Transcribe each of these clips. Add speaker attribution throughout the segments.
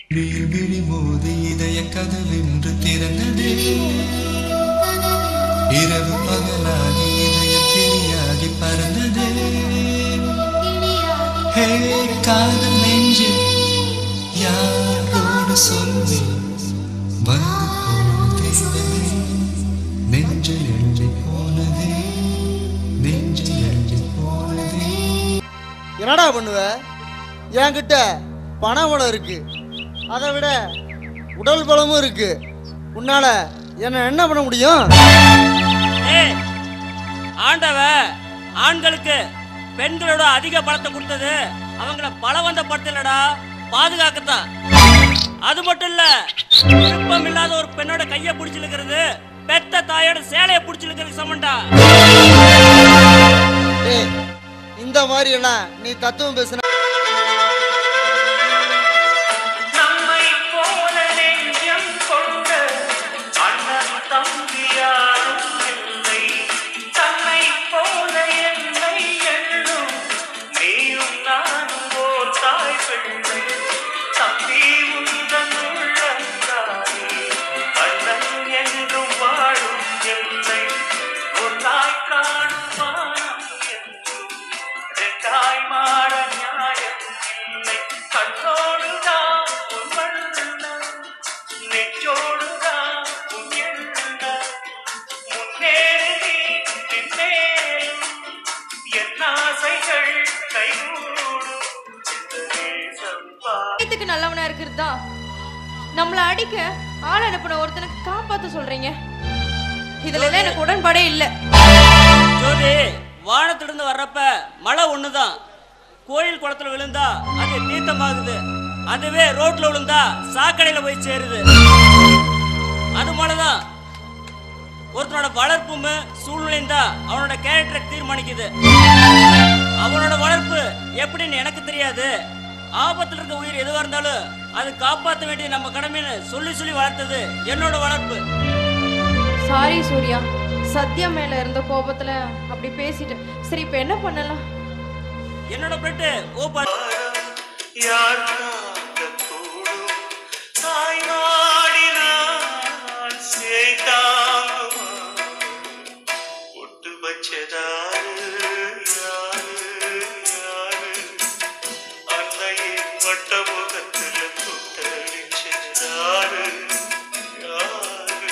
Speaker 1: விழியில் விழி மோதி இதய கதவென்று திறந்ததே இரவு பகலாகி இதயம் கிளியாகி பறந்ததே ஹே காதல் நெஞ்சு யாரோடு சொல்லி வந்து போனதே நெஞ்சு எழுதி போனதே நெஞ்சு எழுதி போனதே
Speaker 2: என்னடா பண்ணுவ என்கிட்ட பண பலம் இருக்கு அதை விட உடல் பலமும் இருக்கு உன்னால என்ன என்ன பண்ண முடியும்
Speaker 3: ஏய், ஆண்டவ ஆண்களுக்கு பெண்களோட அதிக பலத்தை கொடுத்தது அவங்கள பலவந்தப்படுத்தலடா பாதுகாக்கத்தான் அது மட்டும் இல்ல விருப்பம் இல்லாத ஒரு பெண்ணோட கைய பிடிச்சிருக்கிறது பெத்த தாயோட சேலைய பிடிச்சிருக்கிறது சமண்டா
Speaker 2: ஏய் இந்த மாதிரி எல்லாம் நீ தத்துவம் பேசுன
Speaker 4: நம்மை போல நெஞ்சம் கொண்ட அண்ணன் தம்பி யாரும் இல்லை தன்னை போல என்னை எண்ணும் நீயும் நானும் ஓர் தாய் பிள்ளை தம்பி உந்தன் உள்ளந்தானே அண்ணன் என்றும் வாழும் எல்லை ஒன்றாய் காணும் வானம் என்றும் ரெண்டாய் மாற நியாயம் இல்லை கண்ணோடுதான் உன் வண்ணம் நெஞ்சோடுதான் உன் எண்ணம் முன்னேறு நீ பின்னேறும் என் ஆசைகள் கைகூடும் இந்த தேசம் பா
Speaker 5: இதுக்கு நல்லவனா இருக்கிறது தான் நம்மள அடிக்க ஆள் அனுப்பின ஒருத்தனுக்கு காப்பாத்த சொல்றீங்க இதுல எல்லாம் எனக்கு உடன்பாடே இல்ல
Speaker 3: ஜோதி வானத்திலிருந்து வர்றப்ப மழை ஒண்ணுதான் கோயில் குளத்துல விழுந்தா அது தீர்த்தமாகுது அதுவே ரோட்ல விழுந்தா சாக்கடையில போய் சேருது அது மாதிரிதான் ஒருத்தனோட வளர்ப்பும் சூழ்நிலையும் தான் அவனோட கேரக்டரை தீர்மானிக்குது அவனோட வளர்ப்பு எப்படின்னு எனக்கு தெரியாது ஆபத்துல இருக்க உயிர் எதுவா இருந்தாலும் அது காப்பாற்ற வேண்டிய நம்ம கடமைன்னு சொல்லி சொல்லி வளர்த்தது என்னோட வளர்ப்பு
Speaker 5: சாரி சூர்யா சத்யா மேல இருந்த கோபத்துல அப்படி பேசிட்டேன் சரி இப்ப என்ன பண்ணலாம்
Speaker 3: என்னோட பிளட் ஓப்பன்
Speaker 4: யார் தாங்கக்கூடும்? தாய்நாடினால் சேய்தாங்குமா? ஒட்டு வச்சதாரு யாரு, யாரு? அன்னையின் வட்ட முகத்துல தொட்டடிச்சதாரு, யாரு?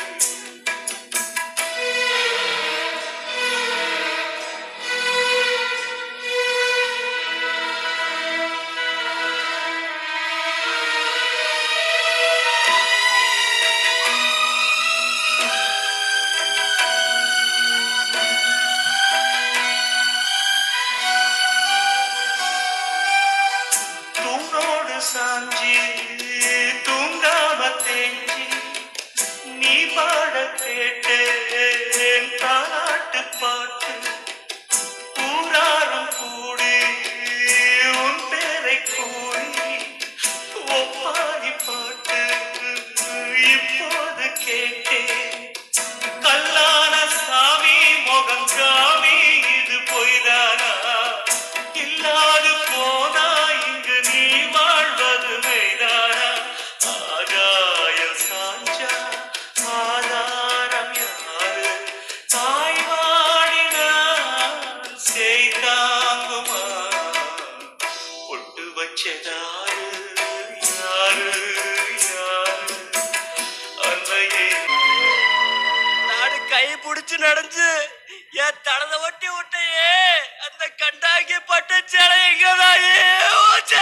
Speaker 4: தூணோடு சாஞ்சி தூங்காம தேஞ்சி நீ பாட கேட்டேன் தாலாட்டு பாட்டு ஊராரும் கூடி உன் பேரை கூறி ஒப்பாரி பாட்டு இப்போது கேட்டேன் கல்லான சாமி முகம் சாமி இது பொய்தானா இல்லாது போனா இங்கு நீ வாழ்வது மெய்தானா ஆகாயம் சாஞ்சா ஆதாரம் யாரு தாய் வாடினான் செய்தாங்குமா பொட்டு வச்சதாரு யாரு யாரு அன்னையே
Speaker 3: நாடு கை பிடிச்சு நடந்து என் தலத ஒட்டி விட்டையே அந்த கண்டாங்கி பட்ட சேலை எங்கதாயே ஓச்சே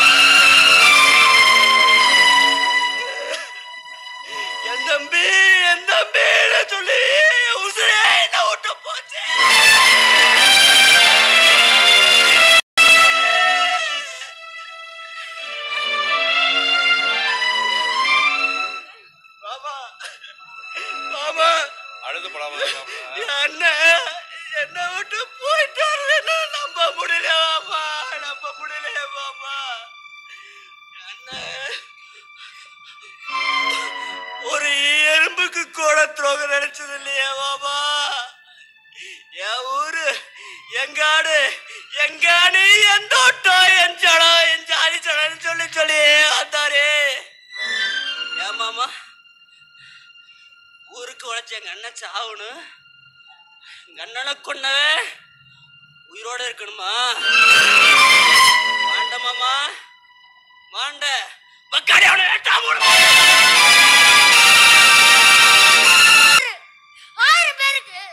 Speaker 3: என் தம்பி என் தம்பின்னு சொல்லி என் உசுரே என்ன விட்டு போச்சு மாமா மாமா
Speaker 6: அழுது படாம
Speaker 3: அண்ணன் என்ன விட்டு போயிட்டாருன்னு நம்ப முடியல மாமா நம்ப முடியல மாமா அண்ணன் ஒரு எறும்புக்கு கூட துரோகம் நினைச்சது இல்லையா மாமா என் ஊரு எங்காடு எங்காடு என் தோட்டம் என் ஜடம் என் ஜாதி ஜடம்னு சொல்லி சொல்லி வந்தாரு சாவணும் எங்க அண்ணனை கொன்னவே உயிரோட இருக்கணுமா மாண்ட மாமா மாண்ட பக்காரி அவனை வேட்டா
Speaker 6: ஆறு பேருக்கு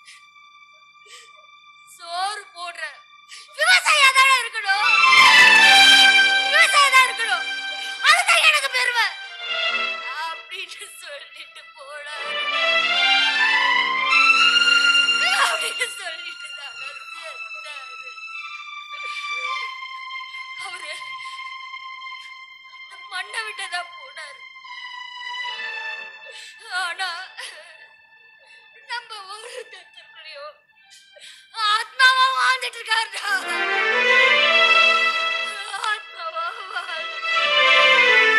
Speaker 6: சோறு போடுற விவசாயம் தானே இருக்கணும் விவசாயம் தான் இருக்கணும் அதுதான் எனக்கு பெருமை அப்படின்னு சொல்லிட்டு போனாரு அப்படின்னு சொல்லிட்டு நகர்ந்து இருந்தாரு அவரு அந்த மண்ணை விட்டுதான் போனாரு ஆனா நம்ம ஒருத்தருக்குள்ளயோ ஆத்மாவா வாழ்ந்துட்டு இருக்காருடா ஆத்மாவா வாழ்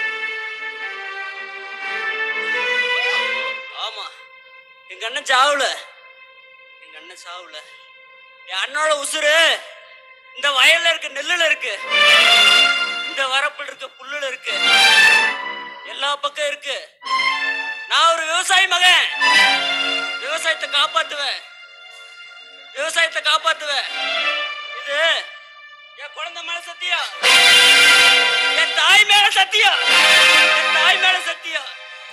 Speaker 3: ஆமா எங்க அண்ணன் சாவுல எங்க அண்ணன் சாவுல என் அண்ணோட உசுரு இந்த வயல்ல இருக்க நெல்லுல இருக்கு இந்த வரப்புல இருக்க புல்லுல இருக்கு எல்லா பக்கம் இருக்கு நான் ஒரு விவசாயி மகன் விவசாயத்தை காப்பாத்துவேன் விவசாயத்தை காப்பாத்துவேன் இது என் குழந்தை மேல சத்தியம் என் தாய் மேல சத்தியம் என் தாய் மேல சத்தியம்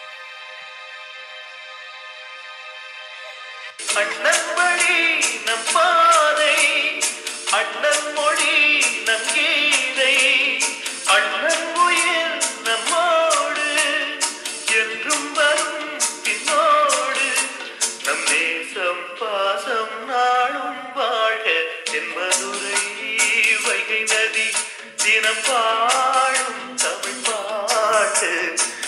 Speaker 4: அண்ணன் வழி நம் பாதை அண்ணன் மொழி நம் கீதை அண்ணன் உயிர் நம்மோடு என்றும் வரும் பின்னோடு நம் நேசம் பாசம் நாளும் வாழ்க என்பதுரை வைகை நதி தினம் பாடும் தமிழ் பாட்டு